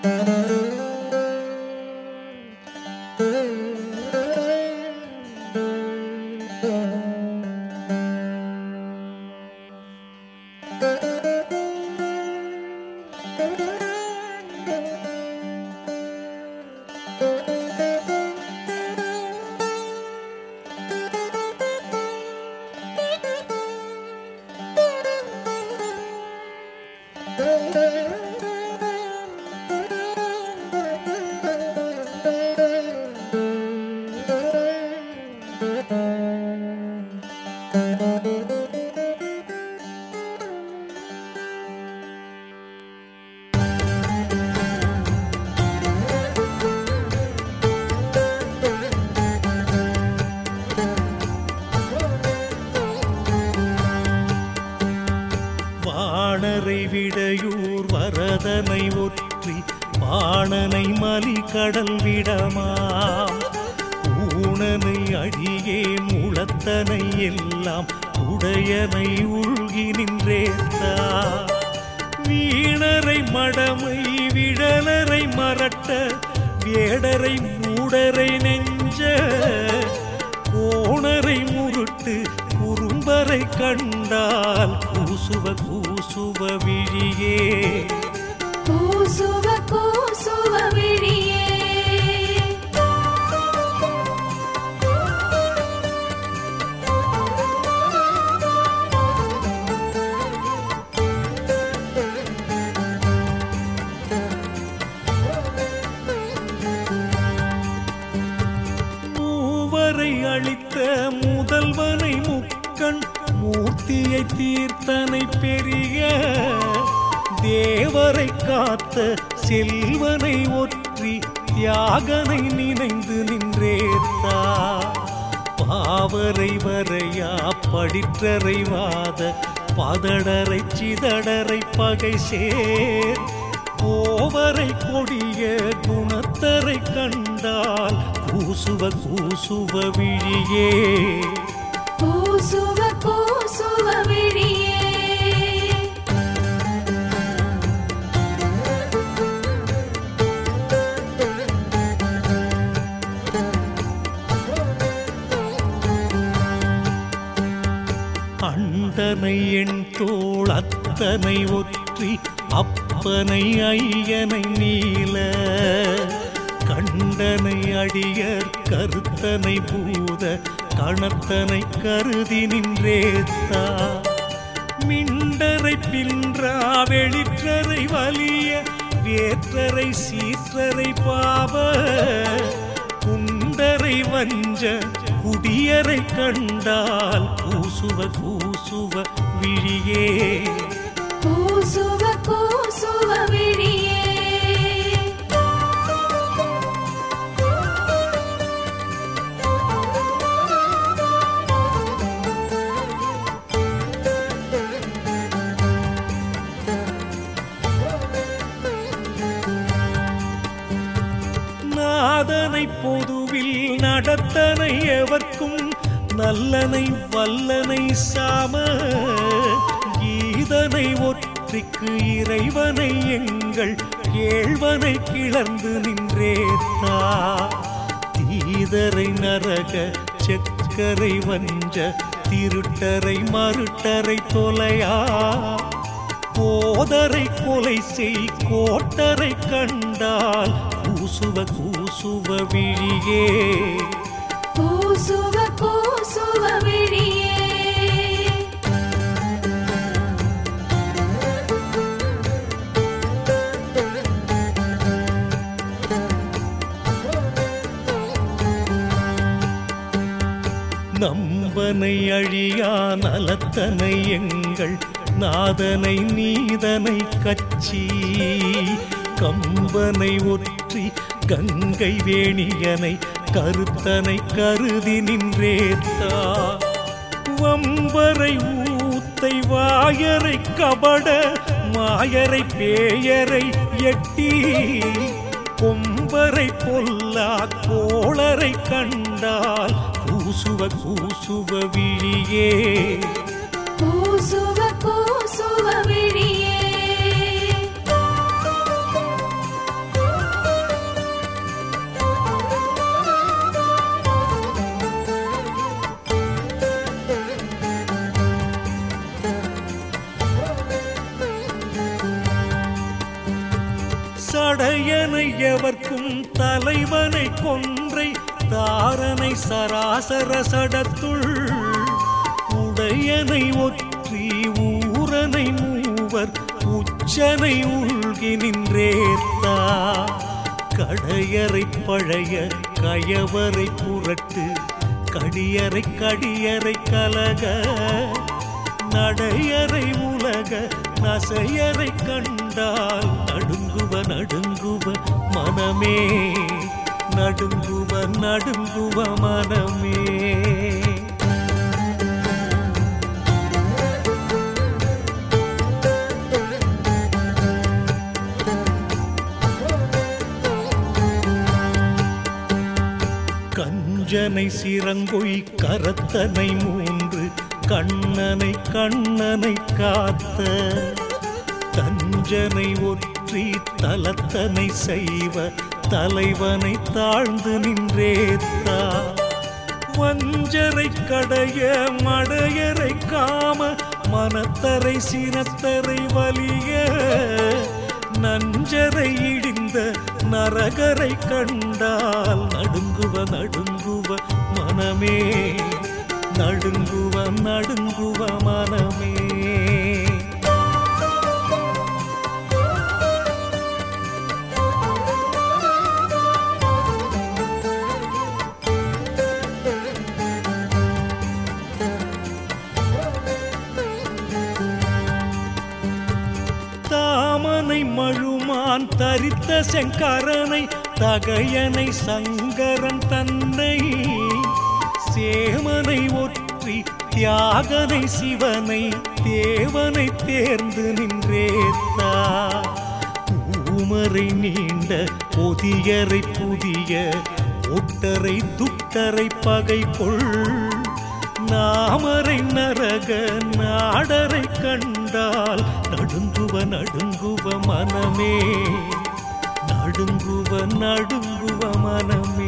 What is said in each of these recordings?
வாணரை விடையூர் வரதனை ஒற்றி பாணனை மலி கடல் விடமாம் ஊனனை அடியே முளத்தனை எல்லாம் உடையனை உள்கி நின்றேத்தா வீணரை மடமை விழலரை மரட்ட வேடரை மூடரை நெஞ்ச கோணரை முருட்டு குறும்பரை கண்டால் கூசுவ கூசுவ விழியே கூசுவ கூசுவ விழியே மூவரை அளித்த முதல்வனை முக்கண் மூர்த்தியை தீர்த்தனை பெரிய தேவரை காத்த செல்வனை ஒற்றி தியாகனை நினைந்து நின்றேத்தா பாவரை வரையா படிற்றரை வாத பதடரை சிதடரை பகை சேர் கோவரை கொடிய குணத்தரை கண்டால் கூசுவ கூசுவ விழியே கூசுவ கூசுவ விழியே அண்டனை என் தோள் அத்தனை ஒற்றி அப்பனை ஐயனை நீல கண்டனை அடியர் கருத்தனை பூத கணத்தனை கருதி நின்றேத்தா மிண்டரை பின்றா வெளிற்றரை வலிய வேற்றரை சீற்றரை பாவ குண்டரை வஞ்ச குடியரை கண்டால் கூசுவ கூசுவ விழியே கூசுவ கூசுவ விழியே நாதனை பொதுவில் நடத்தனை எவர்க்கும் நல்லனை வல்லனை சாம கீதனை ஒற்றிக்கு இறைவனை எங்கள் கேழ்வனை கிளர்ந்து நின்றேத்தா தீதரை நரக செக்கரை வஞ்ச திருட்டரை மருட்டரை தொலையா கோதரை கொலை செய் கோட்டரை கண்டால் கூசுவ கூசுவ விழியே கூசுவ கூசுவ விழியே நம்பனை அழியா நலத்தனை எங்கள் நாதனை நீதனை கச்சி கம்பனை ஒற்றி கங்கை வேணியனை கருத்தனை கருதி நின்றேத்தா வம்பரை ஊத்தை வாயரை கபட மாயரை பேயரை எட்டி கொம்பரை பொல்லா கோளரை கண்டால் கூசுவ கூசுவ விழியே கூசுவ கூசுவ விழியே தடையனை எவர்க்கும் தலைவனை கொன்றை தாரனை சராசர சடத்துள் உடையனை ஒற்றி ஊரனை மூவர் உச்சனை உள்கி நின்றேத்தா கடையறை பழைய கயவரை புரட்டு கடியறை கடியறை கலக நடையறை உலக நசையறை கண்டால் நடுங்குவ நடுங்குவ மனமே நடுங்குவ நடுங்குவ மனமே கஞ்சனை சிறங்கொய் கரத்தனை மூன்று கண்ணனை கண்ணனை காத்த தஞ்சனை ஒற்றி தலத்தனை செய்வ தலைவனை தாழ்ந்து நின்றேத்தா வஞ்சரை கடைய மடையரை காம மனத்தரை சினத்தரை வலிய நஞ்சரை இடிந்த நரகரை கண்டால் நடுங்குவ நடுங்குவ மனமே நடுங்குவ நடுங்குவ மனமே தாமனை மழுமான் தரித்த செங்கரனை தகையனை சங்கரன் தன்னை சேமனை ஒற்றி தியாகனை சிவனை தேவனை தேர்ந்து நின்றேத்தா ஊமரை நீண்ட பொதியரை புதிய ஒட்டரை துட்டரை பகை கொள் நாமரை நரக நாடரை கண்டால் நடுங்குவ நடுங்குவ மனமே நடுங்குவ நடுங்குவ மனமே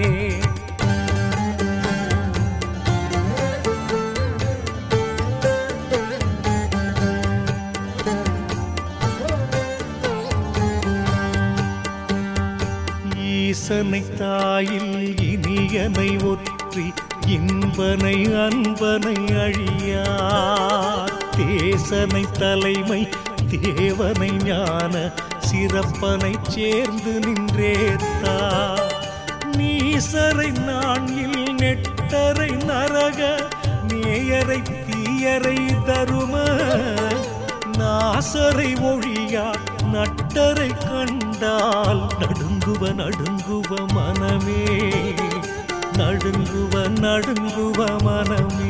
ஈசனை தாயில் இனியனை ஒற்றி இன்பனை அன்பனை அழியா தேசனை தலைமை தேவனை ஞான சிறப்பனை சேர்ந்து நின்றேத்தா நீசரை நாணில் நெட்டரை நரக நேயரை தீயரை தரும நாசரை ஒழியா நட்டரை கண்டால் நடுங்குவ நடுங்குவ மனமே நடுங்குவ நடுங்குவ மனமே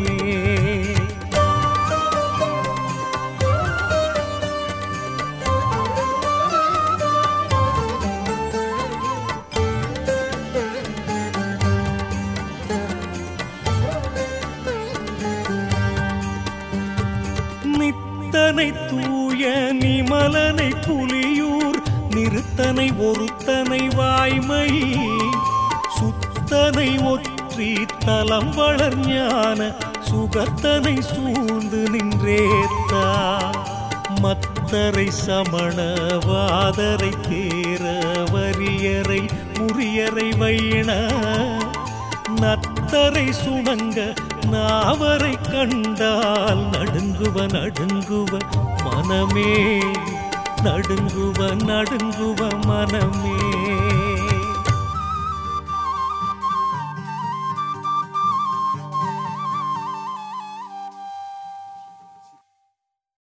நித்தனை தூய நிமலனை புலியூர் நிறுத்தனை ஒருத்தனை வாய்மை சுத்தனை ஒற்றி தலம் வளர் ஞான சுகத்தனை சூழ்ந்து நின்றேத்தா மத்தரை சமண வாதரை தேர வரியரை முறியரை வைண நத்தரை சுணங்க நாவரை கண்டால் நடுங்குவ நடுங்குவ மனமே நடுங்குவ நடுங்குவ மனமே